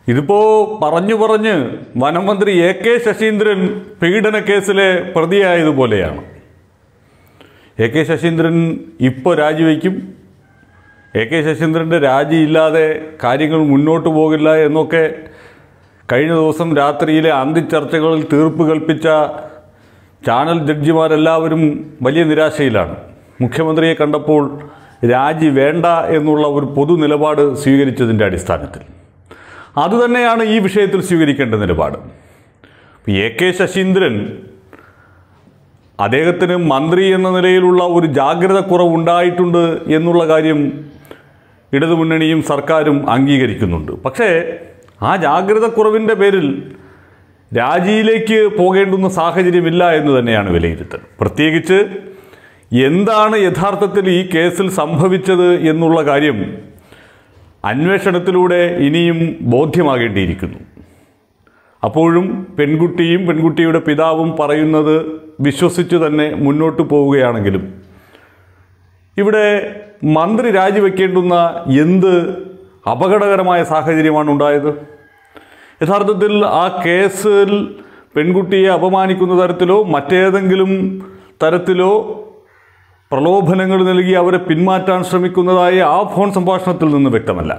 ഇതിപ്പോൾ പറഞ്ഞു പറഞ്ഞ് വനം മന്ത്രി എ കെ ശശീന്ദ്രൻ പീഡന കേസിലെ പ്രതിയായതുപോലെയാണ് എ കെ ശശീന്ദ്രൻ ഇപ്പോൾ രാജിവെക്കും എ കെ ശശീന്ദ്രൻ്റെ രാജിയില്ലാതെ കാര്യങ്ങൾ മുന്നോട്ട് പോകില്ല എന്നൊക്കെ കഴിഞ്ഞ ദിവസം രാത്രിയിലെ അന്തിച്ചർച്ചകളിൽ തീർപ്പ് കൽപ്പിച്ച ചാനൽ ജഡ്ജിമാരെല്ലാവരും വലിയ നിരാശയിലാണ് മുഖ്യമന്ത്രിയെ കണ്ടപ്പോൾ രാജി വേണ്ട എന്നുള്ള ഒരു പൊതു നിലപാട് സ്വീകരിച്ചതിൻ്റെ അടിസ്ഥാനത്തിൽ അതുതന്നെയാണ് ഈ വിഷയത്തിൽ സ്വീകരിക്കേണ്ട നിലപാട് എ കെ ശശീന്ദ്രൻ അദ്ദേഹത്തിന് മന്ത്രി എന്ന നിലയിലുള്ള ഒരു ജാഗ്രത കുറവുണ്ടായിട്ടുണ്ട് എന്നുള്ള കാര്യം ഇടതുമുന്നണിയും സർക്കാരും അംഗീകരിക്കുന്നുണ്ട് പക്ഷേ ആ ജാഗ്രത കുറവിൻ്റെ പേരിൽ രാജിയിലേക്ക് പോകേണ്ടുന്ന സാഹചര്യമില്ല എന്ന് തന്നെയാണ് വിലയിരുത്തൽ പ്രത്യേകിച്ച് എന്താണ് യഥാർത്ഥത്തിൽ ഈ കേസിൽ സംഭവിച്ചത് എന്നുള്ള കാര്യം അന്വേഷണത്തിലൂടെ ഇനിയും ബോധ്യമാകേണ്ടിയിരിക്കുന്നു അപ്പോഴും പെൺകുട്ടിയും പെൺകുട്ടിയുടെ പിതാവും പറയുന്നത് വിശ്വസിച്ചു തന്നെ മുന്നോട്ട് പോവുകയാണെങ്കിലും ഇവിടെ മന്ത്രി രാജിവെക്കേണ്ടുന്ന എന്ത് അപകടകരമായ സാഹചര്യമാണ് ഉണ്ടായത് യഥാർത്ഥത്തിൽ ആ കേസിൽ പെൺകുട്ടിയെ അപമാനിക്കുന്ന തരത്തിലോ മറ്റേതെങ്കിലും തരത്തിലോ പ്രലോഭനങ്ങൾ നൽകി അവരെ പിന്മാറ്റാൻ ശ്രമിക്കുന്നതായി ആ ഫോൺ സംഭാഷണത്തിൽ നിന്ന് വ്യക്തമല്ല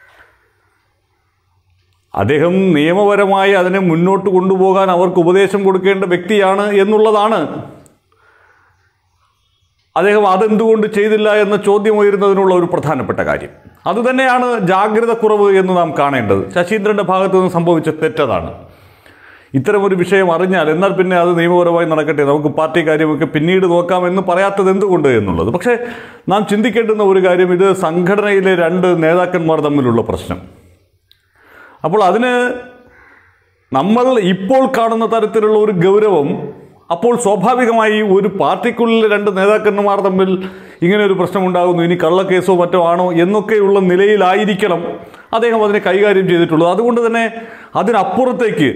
അദ്ദേഹം നിയമപരമായി അതിനെ മുന്നോട്ട് കൊണ്ടുപോകാൻ അവർക്ക് ഉപദേശം കൊടുക്കേണ്ട വ്യക്തിയാണ് എന്നുള്ളതാണ് അദ്ദേഹം അതെന്തുകൊണ്ട് ചെയ്തില്ല എന്ന ചോദ്യം ഉയരുന്നതിനുള്ള ഒരു പ്രധാനപ്പെട്ട കാര്യം അതുതന്നെയാണ് ജാഗ്രത കുറവ് എന്ന് നാം കാണേണ്ടത് ശശീന്ദ്രൻ്റെ ഭാഗത്തു നിന്ന് സംഭവിച്ച തെറ്റതാണ് ഇത്തരമൊരു വിഷയം അറിഞ്ഞാൽ എന്നാൽ പിന്നെ അത് നിയമപരമായി നടക്കട്ടെ നമുക്ക് പാർട്ടി കാര്യമൊക്കെ പിന്നീട് നോക്കാം എന്ന് പറയാത്തത് എന്തുകൊണ്ട് എന്നുള്ളത് പക്ഷേ നാം ചിന്തിക്കേണ്ടുന്ന ഒരു കാര്യം ഇത് സംഘടനയിലെ രണ്ട് നേതാക്കന്മാർ തമ്മിലുള്ള പ്രശ്നം അപ്പോൾ അതിന് നമ്മൾ ഇപ്പോൾ കാണുന്ന തരത്തിലുള്ള ഒരു ഗൗരവം അപ്പോൾ സ്വാഭാവികമായി ഒരു പാർട്ടിക്കുള്ളിലെ രണ്ട് നേതാക്കന്മാർ തമ്മിൽ ഇങ്ങനെ ഒരു പ്രശ്നമുണ്ടാകുന്നു ഇനി കള്ളക്കേസോ മറ്റോ ആണോ എന്നൊക്കെയുള്ള നിലയിലായിരിക്കണം അദ്ദേഹം അതിനെ കൈകാര്യം ചെയ്തിട്ടുള്ളത് അതുകൊണ്ട് തന്നെ അതിനപ്പുറത്തേക്ക്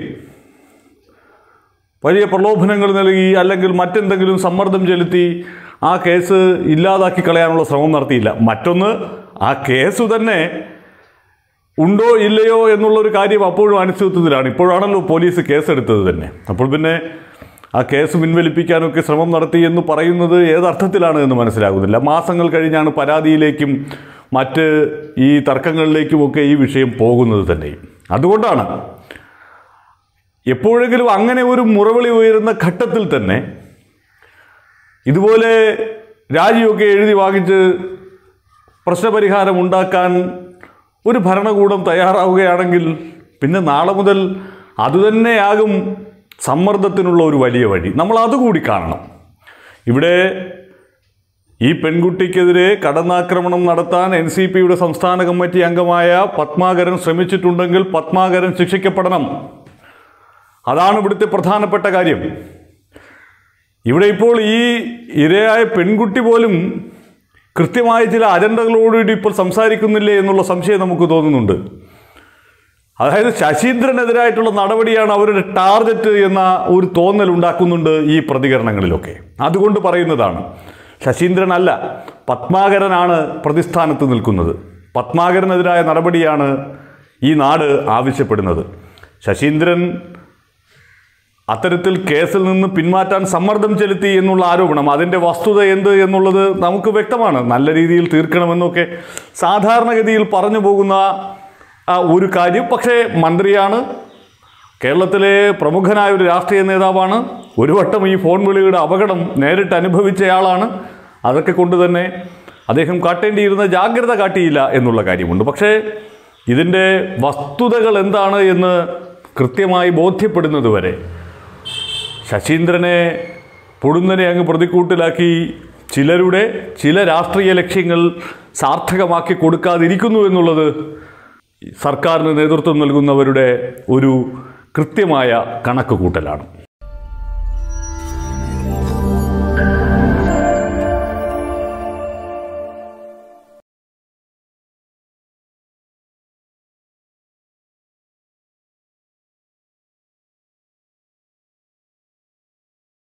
വലിയ പ്രലോഭനങ്ങൾ നൽകി അല്ലെങ്കിൽ മറ്റെന്തെങ്കിലും സമ്മർദ്ദം ചെലുത്തി ആ കേസ് ഇല്ലാതാക്കി കളയാനുള്ള ശ്രമം നടത്തിയില്ല മറ്റൊന്ന് ആ കേസ് തന്നെ ഉണ്ടോ ഇല്ലയോ എന്നുള്ളൊരു കാര്യം അപ്പോഴും അനിശ്ചിതത്വത്തിലാണ് ഇപ്പോഴാണല്ലോ പോലീസ് കേസെടുത്തത് തന്നെ അപ്പോൾ പിന്നെ ആ കേസ് പിൻവലിപ്പിക്കാനൊക്കെ ശ്രമം നടത്തി എന്ന് പറയുന്നത് ഏതർത്ഥത്തിലാണ് എന്ന് മനസ്സിലാകുന്നില്ല മാസങ്ങൾ കഴിഞ്ഞാണ് പരാതിയിലേക്കും മറ്റ് ഈ തർക്കങ്ങളിലേക്കുമൊക്കെ ഈ വിഷയം പോകുന്നത് തന്നെയും അതുകൊണ്ടാണ് എപ്പോഴെങ്കിലും അങ്ങനെ ഒരു മുറവിളി ഉയരുന്ന ഘട്ടത്തിൽ തന്നെ ഇതുപോലെ രാജിയൊക്കെ എഴുതി വാങ്ങിച്ച് പ്രശ്നപരിഹാരം ഉണ്ടാക്കാൻ ഒരു ഭരണകൂടം തയ്യാറാവുകയാണെങ്കിൽ പിന്നെ നാളെ മുതൽ അതുതന്നെയാകും സമ്മർദ്ദത്തിനുള്ള ഒരു വലിയ വഴി നമ്മൾ അതുകൂടി കാണണം ഇവിടെ ഈ പെൺകുട്ടിക്കെതിരെ കടന്നാക്രമണം നടത്താൻ എൻ സി പിയുടെ സംസ്ഥാന കമ്മിറ്റി അംഗമായ പത്മാകരൻ ശ്രമിച്ചിട്ടുണ്ടെങ്കിൽ പത്മാകരൻ ശിക്ഷിക്കപ്പെടണം അതാണ് ഇവിടുത്തെ പ്രധാനപ്പെട്ട കാര്യം ഇവിടെ ഇപ്പോൾ ഈ ഇരയായ പെൺകുട്ടി പോലും കൃത്യമായ ചില അജണ്ടകളോടുകൂടി ഇപ്പോൾ സംസാരിക്കുന്നില്ലേ എന്നുള്ള സംശയം നമുക്ക് തോന്നുന്നുണ്ട് അതായത് ശശീന്ദ്രനെതിരായിട്ടുള്ള നടപടിയാണ് അവരുടെ ടാർഗറ്റ് എന്ന ഒരു തോന്നൽ ഉണ്ടാക്കുന്നുണ്ട് ഈ പ്രതികരണങ്ങളിലൊക്കെ അതുകൊണ്ട് പറയുന്നതാണ് ശശീന്ദ്രനല്ല പത്മാകരനാണ് പ്രതിസ്ഥാനത്ത് നിൽക്കുന്നത് പത്മാകരനെതിരായ നടപടിയാണ് ഈ നാട് ആവശ്യപ്പെടുന്നത് ശശീന്ദ്രൻ അത്തരത്തിൽ കേസിൽ നിന്ന് പിന്മാറ്റാൻ സമ്മർദ്ദം ചെലുത്തി എന്നുള്ള ആരോപണം അതിൻ്റെ വസ്തുത എന്ത് എന്നുള്ളത് നമുക്ക് വ്യക്തമാണ് നല്ല രീതിയിൽ തീർക്കണമെന്നൊക്കെ സാധാരണഗതിയിൽ പറഞ്ഞു പോകുന്ന ആ, ഒരു കാര്യം പക്ഷേ മന്ത്രിയാണ് കേരളത്തിലെ പ്രമുഖനായ ഒരു രാഷ്ട്രീയ നേതാവാണ് ഒരു വട്ടം ഈ ഫോൺ വിളിയുടെ അപകടം നേരിട്ട് അനുഭവിച്ചയാളാണ് അതൊക്കെ കൊണ്ട് തന്നെ അദ്ദേഹം കാട്ടേണ്ടിയിരുന്ന ജാഗ്രത കാട്ടിയില്ല എന്നുള്ള കാര്യമുണ്ട് പക്ഷേ ഇതിൻ്റെ വസ്തുതകൾ എന്താണ് എന്ന് കൃത്യമായി ബോധ്യപ്പെടുന്നത് വരെ ശശീന്ദ്രനെ പൊടുന്നനെ അങ്ങ് പ്രതിക്കൂട്ടിലാക്കി ചിലരുടെ ചില രാഷ്ട്രീയ ലക്ഷ്യങ്ങൾ സാർത്ഥകമാക്കി കൊടുക്കാതിരിക്കുന്നു എന്നുള്ളത് സർക്കാരിന് നേതൃത്വം നൽകുന്നവരുടെ ഒരു കൃത്യമായ കണക്ക് കൂട്ടലാണ്